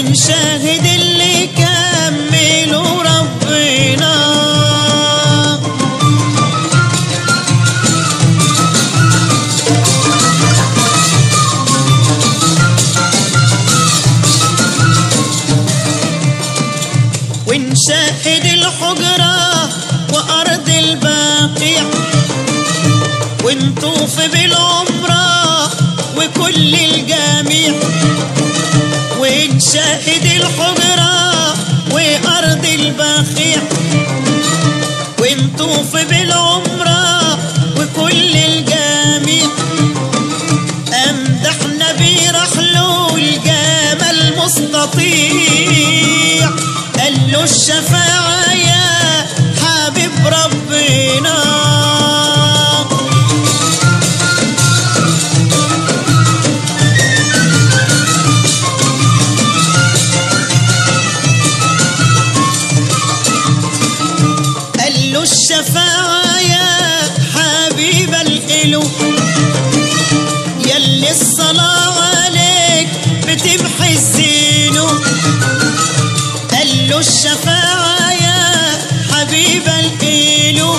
ونشاهد اللي كملوا ربنا ونشاهد الحجرة وأرض الباقيع ونطوف بالعمرة وكل الجميع ونشاهد الحجرة وأرض الباقيع ونطوف بالعمرة وكل الجميع أمدح نبي رحله الجمال مستطيع قال له الشفاعة يا حبيب ربنا قال له الشفاعة يا حبيب الإله يلي الصلاة عليك بتمحي الزينه قال له الشفاعة يا حبيب الإله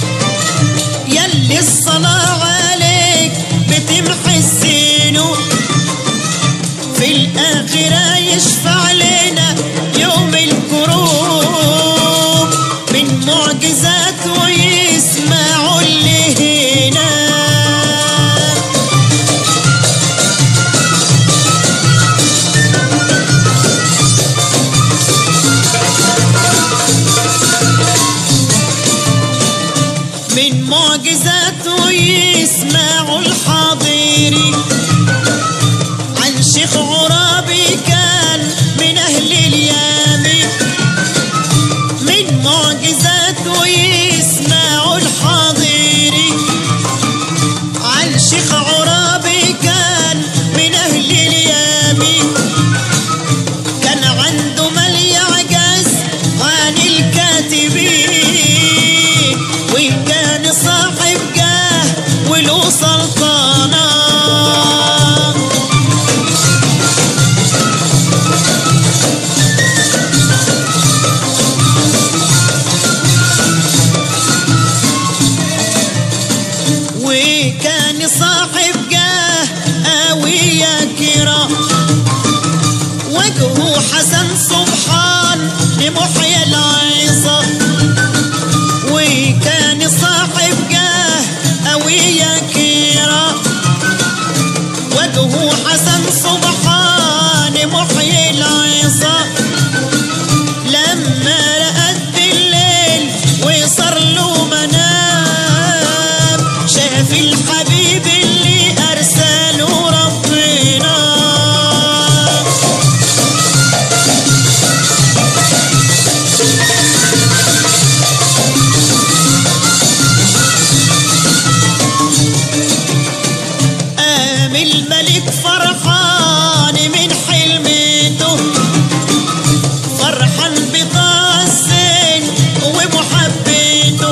يلي الصلاة عليك بتمحي الزينه في الآخرة يشفع لنا يوم الكروب من معجزاته يسمعوا اللي هنا من معجزاته يسمعوا الحاضرين عن شيخ عرابي كان من أهل اليمين من معجزاته يسمعوا الحاضرين عن شيخ عرابي كان من أهل اليمين كان عنده مال يعجز عن الكاتبين وكان صاحب جاه وله سلطنه وكان صاحب جاه قوي يا كرام وجهه حسن سبحان لمحيا العظام وكان صاحب جاه قوي يا كرام وجهه حسن سبحان محيي العظام لما رأت بالليل وصار له منام شاف الحبيب اللي أرسله ربنا قام الملك فرحان من حلمته فرحان بطاسين ومحبته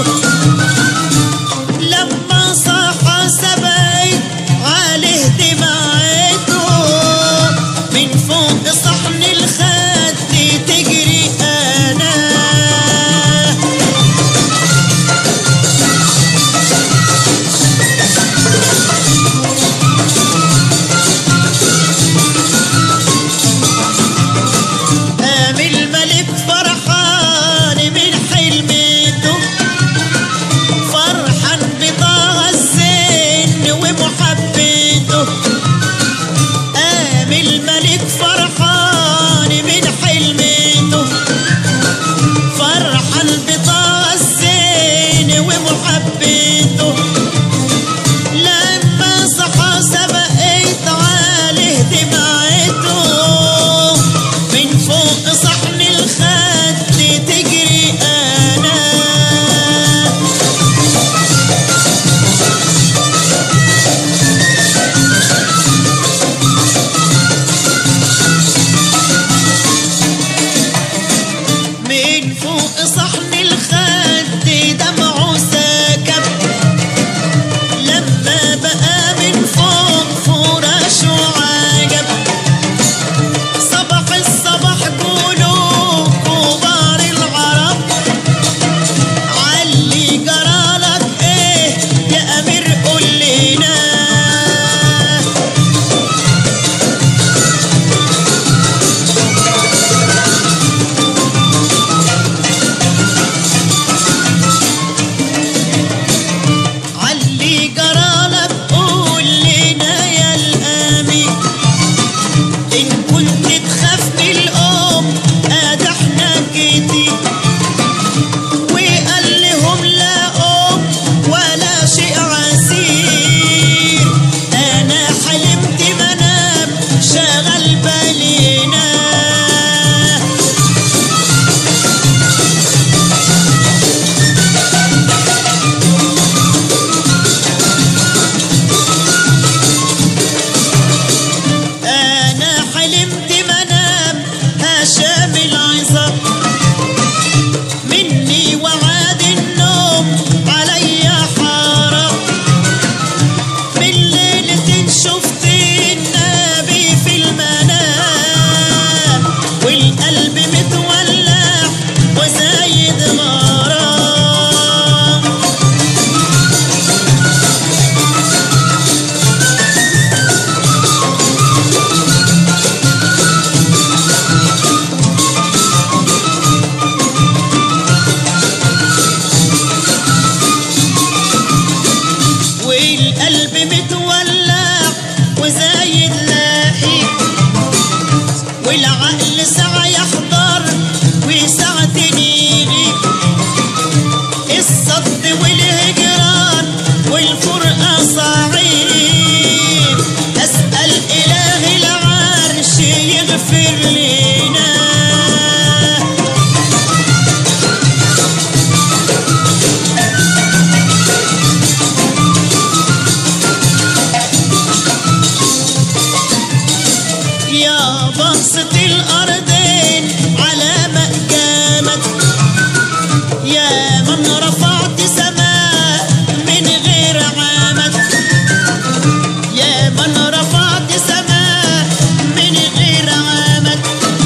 لما صح سبعي عليه دمعته من فوق صحن الخد تجري انا قام الملك فرحان من حلمته فرحان بطه الزين ومحبته قام الملك فرحان من والقلب متولع وزايد غرام والقلب متولع وزايد لاقي والعقل ساعة يحضر وساعة يغيب الصد والهجران والفرقة صعيب أسأل إله العرش يغفر لنا يا بسط الأرضين على مقامك يا من رفعت سماء من غير عامك يا من رفعت سماء من غير عامك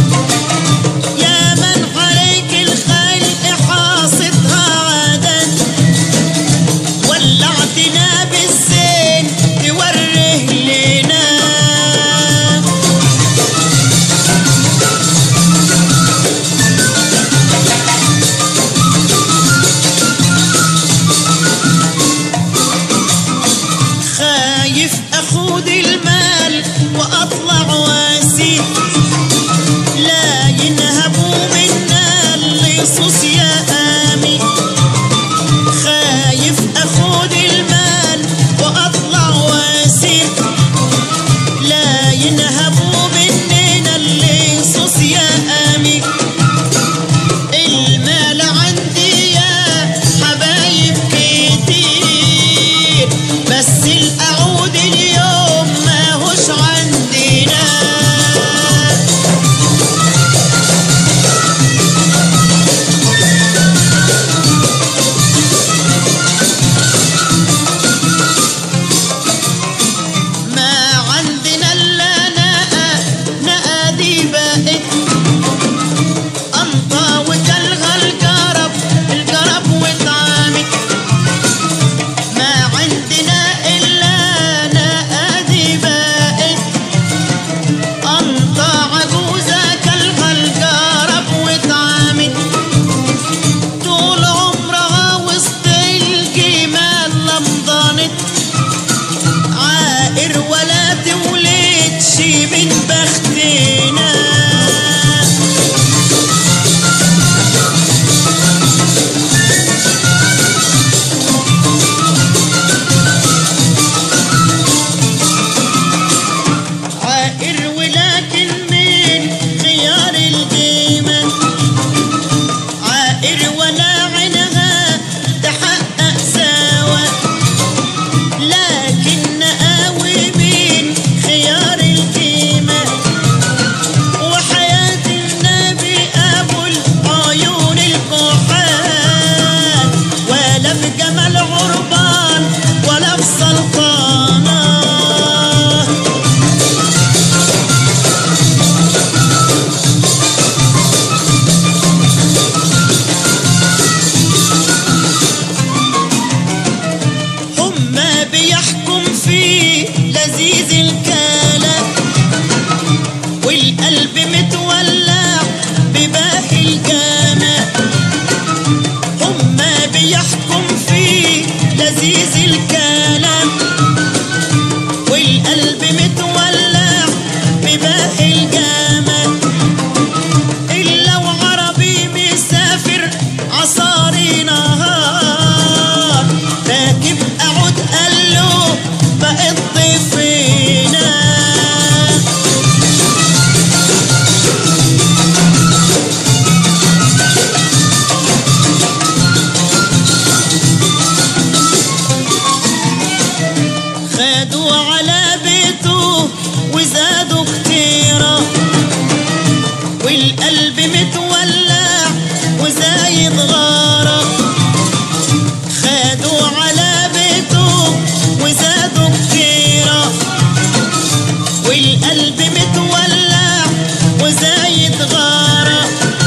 يتغارى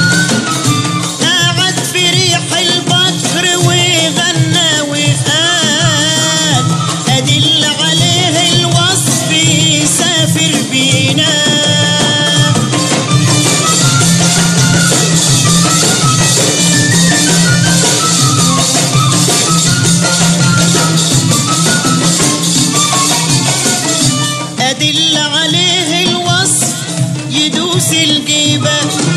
قعد في ريح البكر وغنى وقال أدل عليه الوصف يسافر بينا أدل عليه الوصف يدوس الجيبة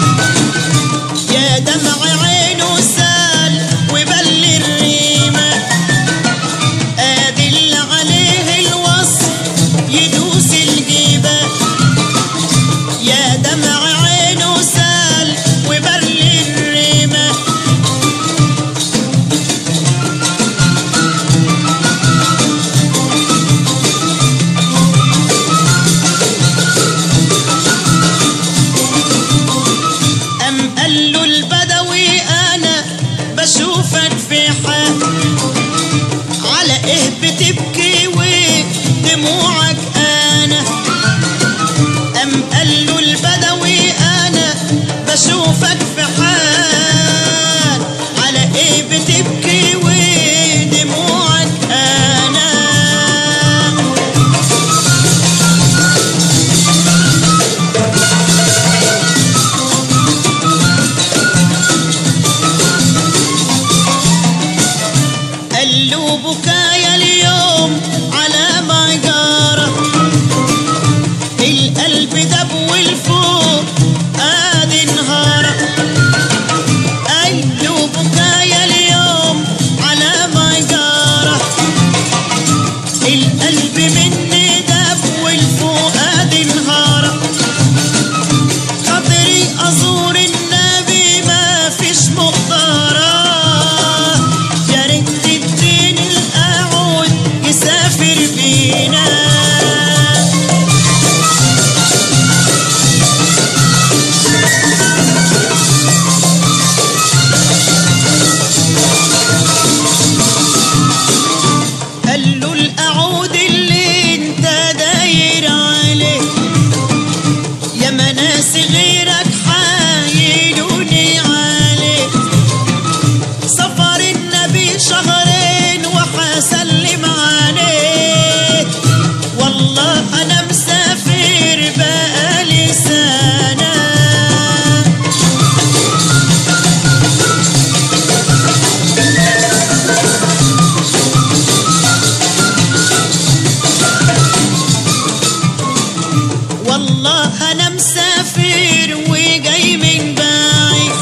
يا دمع عينه سال وبل الريمة أدل عليه الوصف يدوس الجيبة يا دمع عينه سال وبل الريمة أم قال له البدوي أنا بشوفك في حال على إيه بتبكي ودموعك أنا أم قال له البدوي أنا بشوفك في حال على إيه بتبكي ودموعك أنا قال له بكايا اليوم على ما جرى القلب دب والفوق ادي انهار قال له بكايا اليوم على ما جرى القلب مني دب والفوق ادي انهار خاطري ازور النبي ما فيش مقدره يا ريت تديني القعود يسافر بينا قال له القعود اللي انت داير عليه يا مناس غيرك حايلوني عليه سفر النبي شهرين وحسلم عليه والله انا مسافر بقالي سنه والله انا مسافر وجاي من بعيد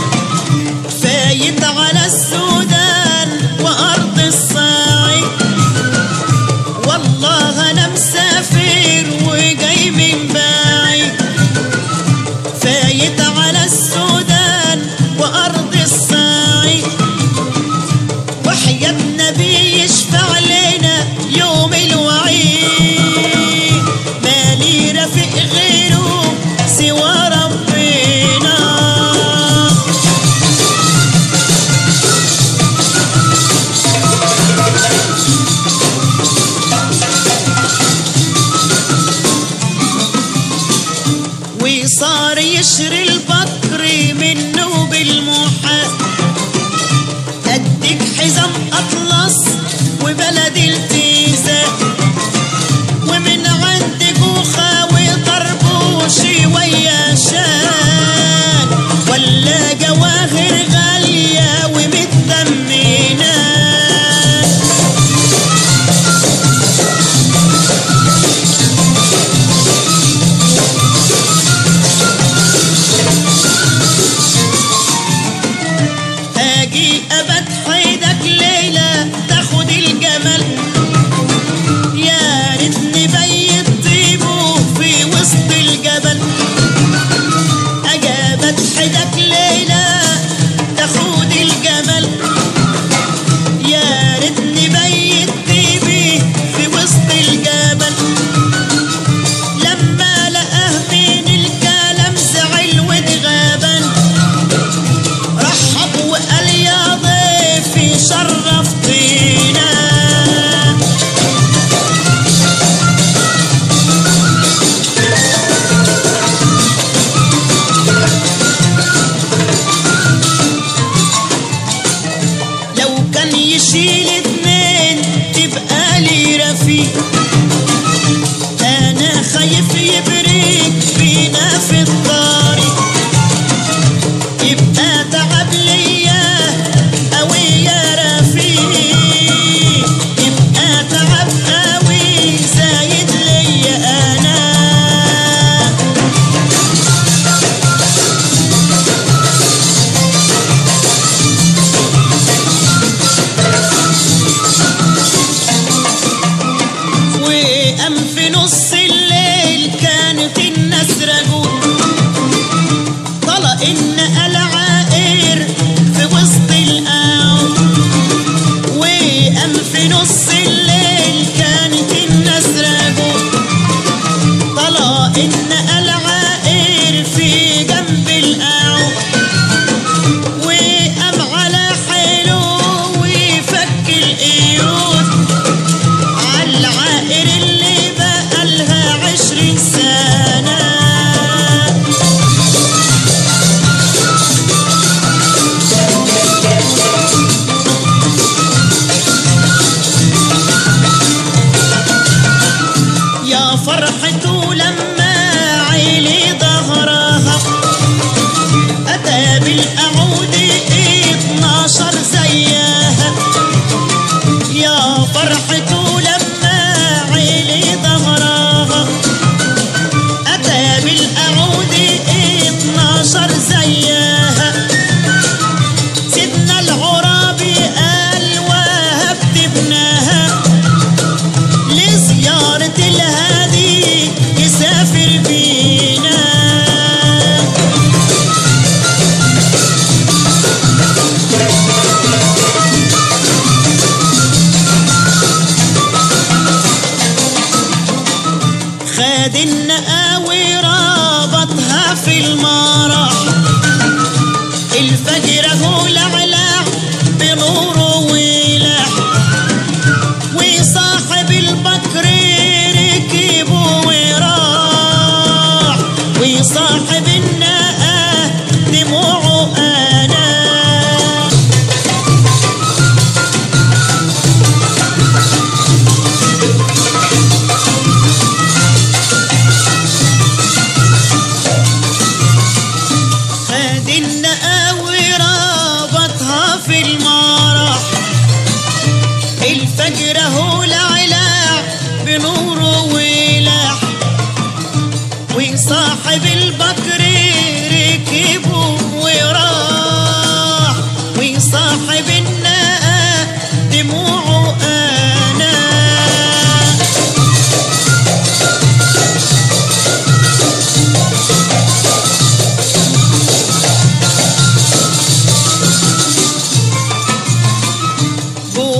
فايت على السودان وارض الصعيد والله انا مسافر وجاي من بعيد فايت على السودان وارض الصعيد وحياة نبي يشفع لنا يوم الوعيد مالي رفيق غيره سوى ربنا وصار يشري البكر منه بالمحال اديك حزام اطلس وبلد التيزة ومن عند جوخة وطربوشي ويا شان ولا جواهر غالية ومتثمنة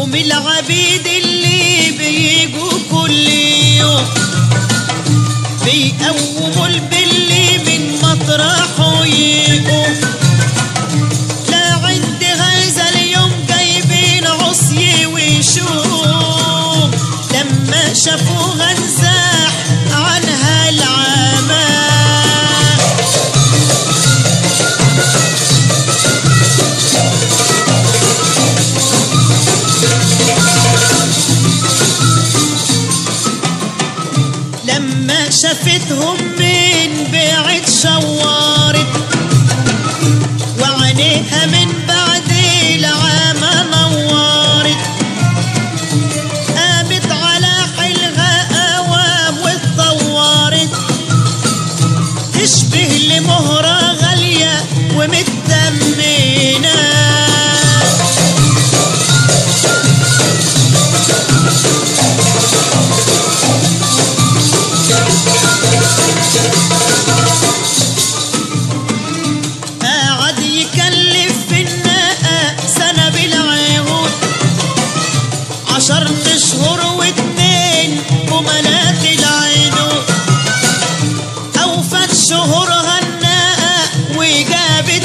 قوم العبيد اللي بيجوا كل يوم بيقوموا البلي من مطرحه يقوم لا عند هذا اليوم جايبين عصي وشوم لما شافوها انزاح عنها العمى لما شافتهم من بعيد شوارت وعينيها من بعد العامة نورت قامت على حلها قوام واتطورت تشبه لمهرة غالية ومتدمنة قعد يكلف في النقا سنة بالعهود عشر اشهر واتنين وملات العينود اوفت شهورها النقا وجابت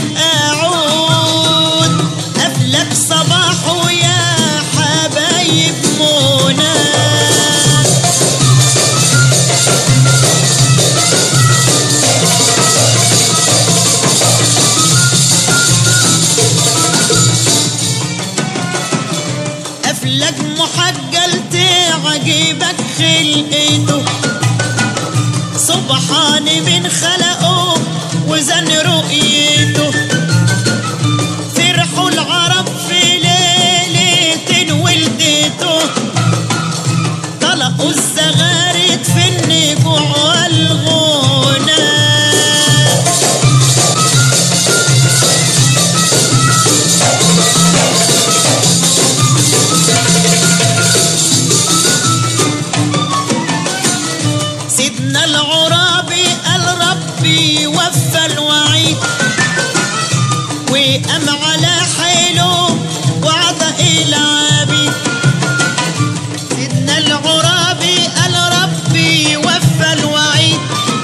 اعود قبلك صباح ويا حبايب منى أفلك محجل تعجبك خلقته سبحان من خلقه وزن رؤيته فرحوا العرب في ليلة ولدته طلقوا الزغارت في النجوع والغنى سيدنا العرابي قال ربي وفى الوعيد وقام على حيله وعطى العبيد سيدنا العرابي قال ربي وفى الوعيد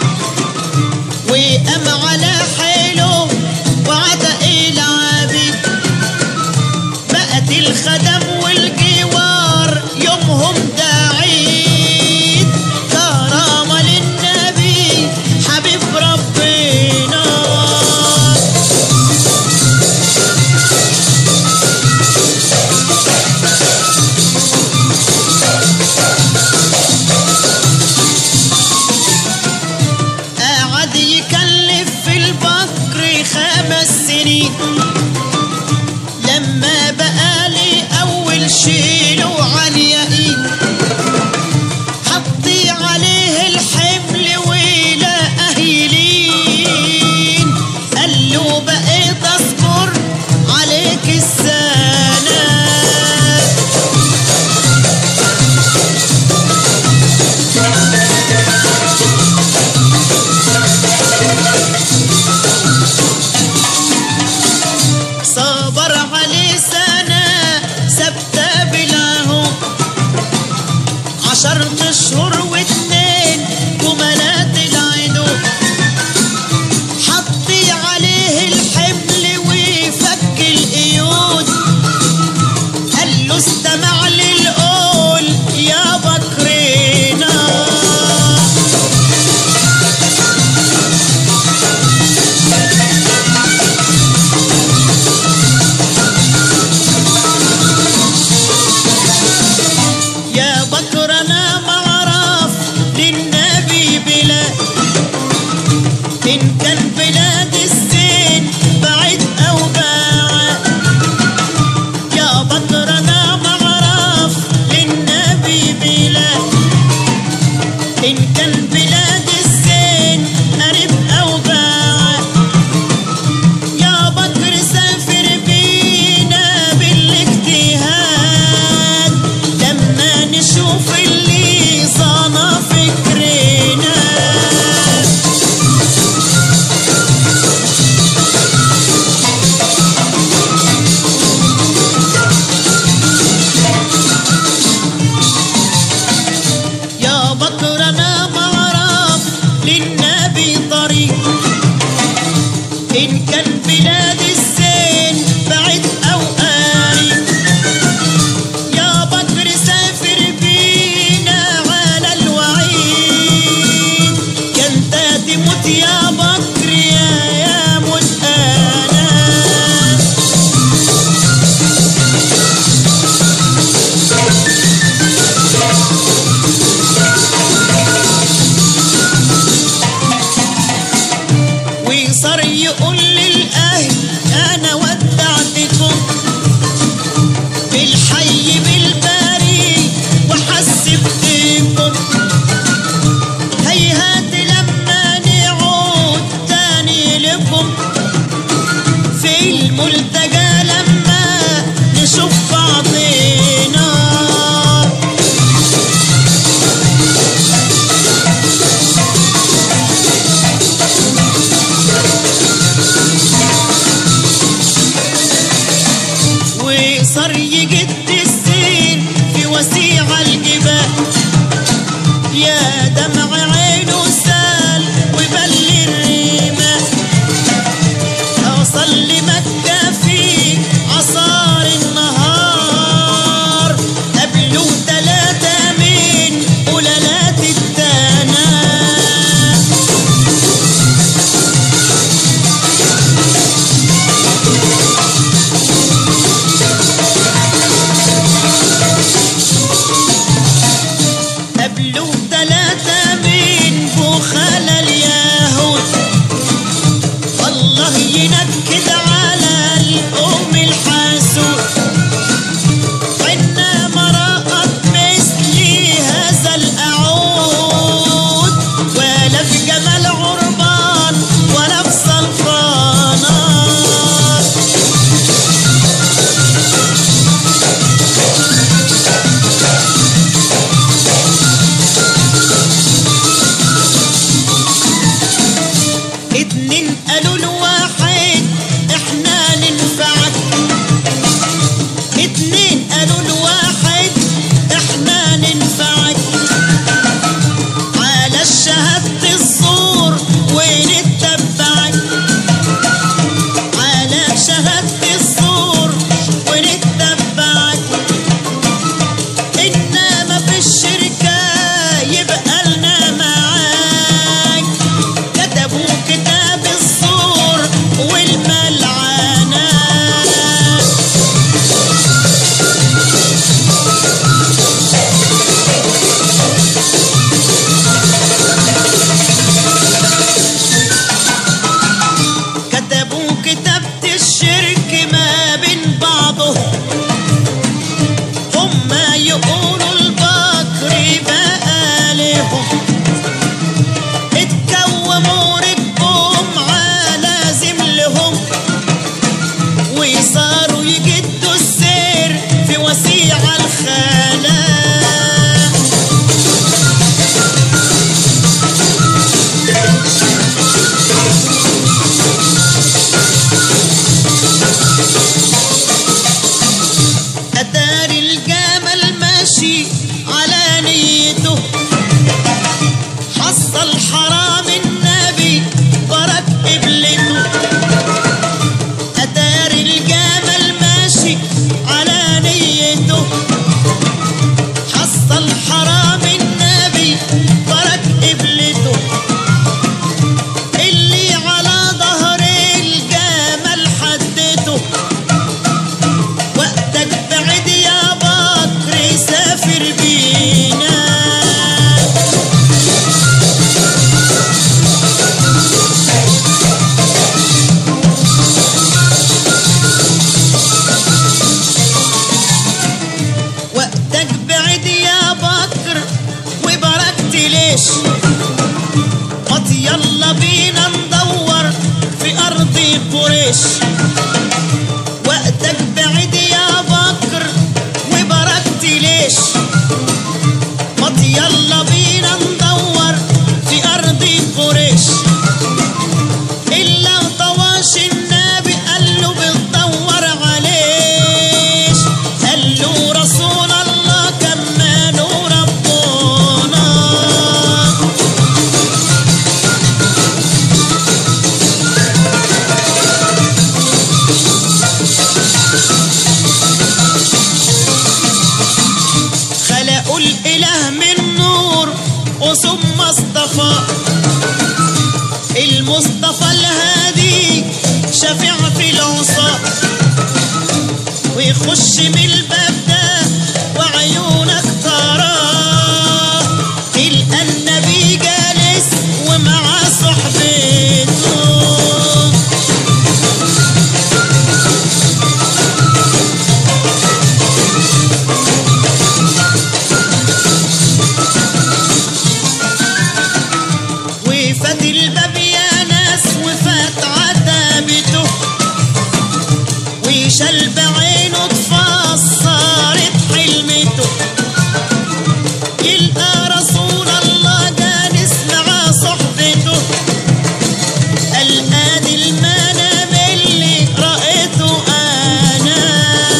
وقام على حيله وعطى العبيد بقت الخدم والجوار يومهم ده عيد كرامة للنبي حبيب ربنا قعد يكلف في البكر خمس سنين لما بقالي اول شيله عن يقين حطي عليه الحمل ولا اهيلين قال له بقيت اصبر عليك السنه صبر عليه سنة ثابتة بلاهو عشر اشهر واتنين جملات العدو حطي عليه الحمل إن كان بلاد الزين بعد أو قريب يا بكر سافر بينا على الوعيد كنت تموت يا بكر يا يا موت أنا وصار يقول للأهل أنا ودعتكم بالحي بالبري وحسبتكم هيهات لما نعود تاني لكم في الملتقى لما نشوف بعضنا وصار يجد السير في وسيع الجبال يا دمع عينه سال وبل الرمال أوصل لمكة في عصار النهار قبلوا تلاتة من قلالات التنام قبلوا ثلاثة من بخل اليهود الله ينكد على الأم الحاسود عنا مرأت مثل هذا الأعود ولا في جمال عربان ولا في سلطانات اتنين قالوا لواحد احنا ننفعك اتنين قالوا لواحد احنا ننفعك على الشهادة الزور ونتبعك على شهادة الزور ونتبعك إنما في الشركة يبقى لنا معاك كتبوا كتاب الزور والملعنة كتبوا كتابة الشرك ما بين بعضهم هما يقولوا البكر بقى لهم اتكوموا ركبهم على زملهم وصاروا يجدوا السير في وسيع الخلاء أدار الجمل ماشي على نيته حصل حرام النبي برك قبلته أدار الجمل ماشي على نيته حصل حرام النبي برك قبلته اللي على ظهر الجمل حدته وقتك بعد يا بكر سافر بينا وقتك بعد يا بكر وبركت ليش قط يلا بينا ندور في أرض قريش وقتك بعد يا بكر وبركت ليش قط يلا بينا ندور في أرض قريش إلا طواش النبي قال له بتدور عليش قال له رسول الله كمان ربنا وتخش من الباب ده وعيونك تراه تلقى النبي جالس ومع صحبته وفات الباب يا ناس وفات عتابته وشال بعينه اتفسرت حلمته يلقى رسول الله جالس مع صحبته قال ادي المنام اللي رأيته انا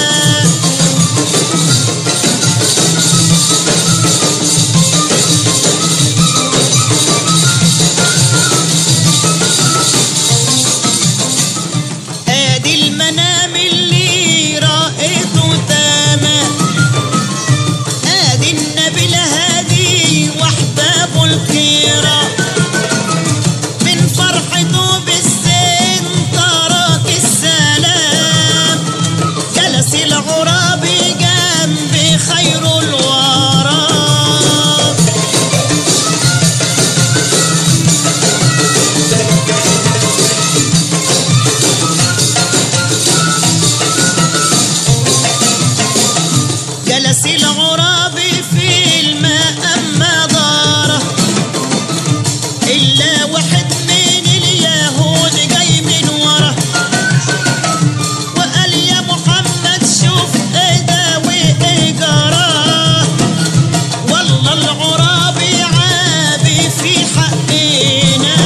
ادي المنام اللي رأيته تمام ادي النبي الهادي واحبابه الكرام من فرحته بالزين ترك السلام جلس العرابي جنب خير الورى جلس العرابي في الماء أما داره إلا واحد من اليهود جاي من ورا وقال يا محمد شوف ايه ده وايه جراه والله العرابي عابي في حقنا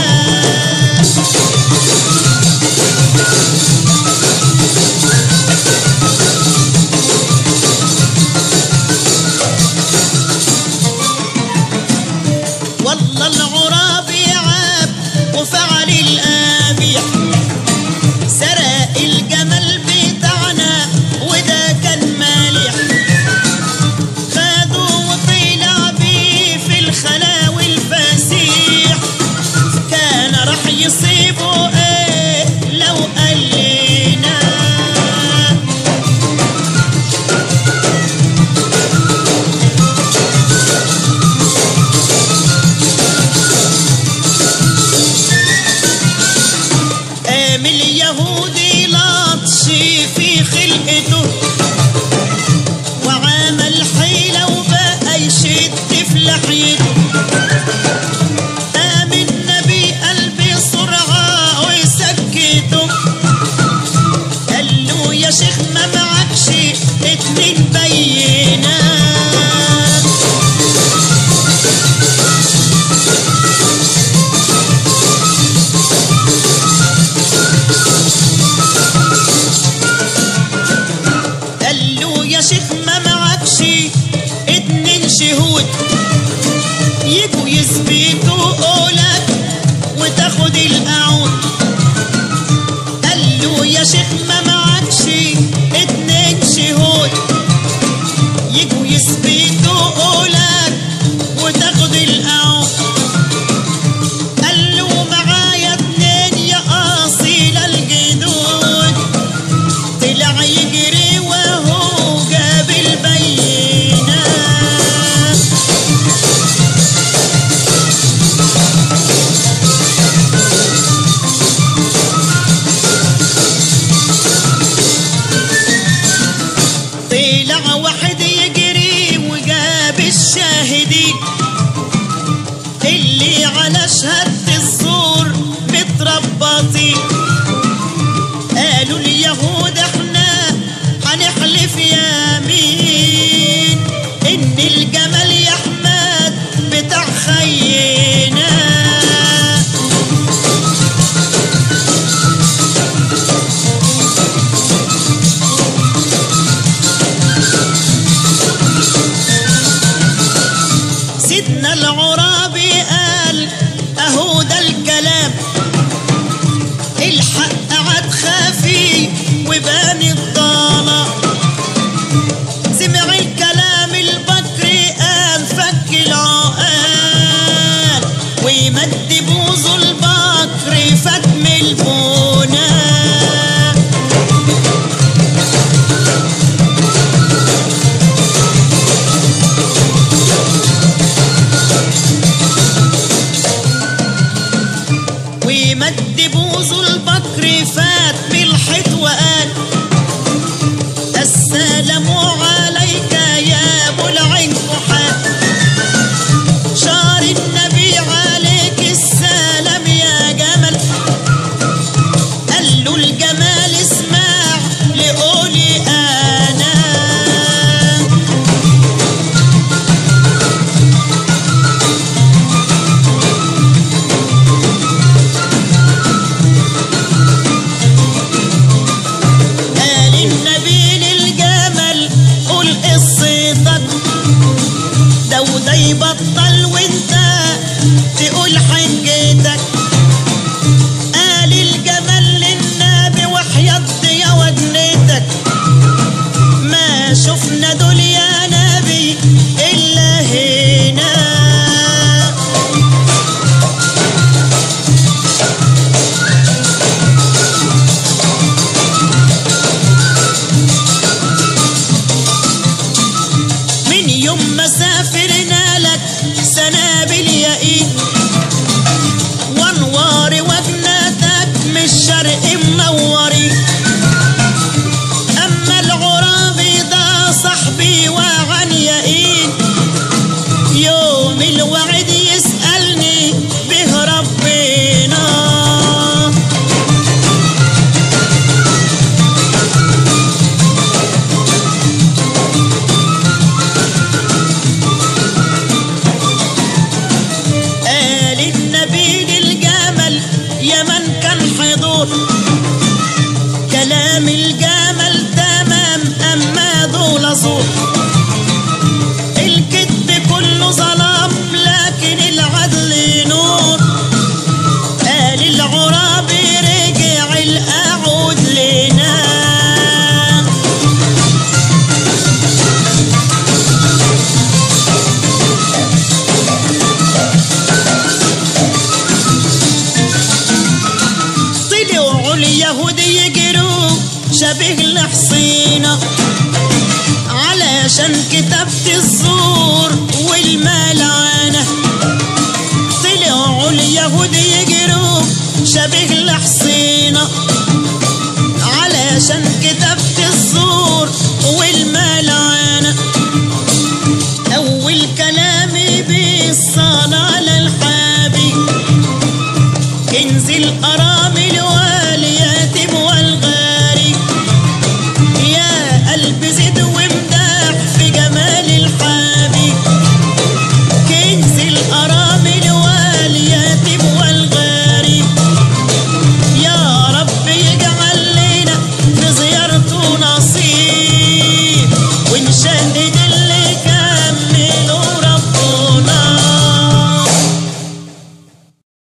والله العرابي عاب وفعل الآبيح سرق الجمل بتاعنا وده كان مالح خدوا وطلع بيه في الخلا والفسيح كان راح يصيبه ايه لو قال لنا قام اليهودي لطش في خلقته وعمل حيلة وبقى يشد في لحيته قام النبي قلبي سرعة ويسكته قال له يا شيخ ما معكش اتنين بينات قال له يا شيخ ما معكش اتنين شهود يجوا يثبتوا قولك وتاخد القعود قال له يا شيخ ما معكش اتنين شهود يجوا يثبتوا قولك وتاخد القعود قال له معايا اتنين يا اصيل الجدود طلع يجري وهو جاب البينة طلع واحد يجري وجاب الشاهدين اللي على شهادة الزور متربطين قالوا اليهود احنا هنحلف يمين ان الجمل يا احمد بتاع خينا سيدنا العرابي قال اهو ده الكلام الحق عاد خفي وبان الضلال سمع الكلام البكري قال فك العقال ويمد بوزه البكر فتم البناء كلام الجمل تمام أما دول صوت الكذب كله ظلام لكن العدل نور قال العرابي رجع الأعود لنا طلعوا اليهود يجروا شبه الحصينة علشان كتابة الزور والملعنة طلعوا اليهود يجروا شبه الحصينة علشان كتابة الزور والملعنة أول كلامي بالصلاة على الحبيب كنز الأرامل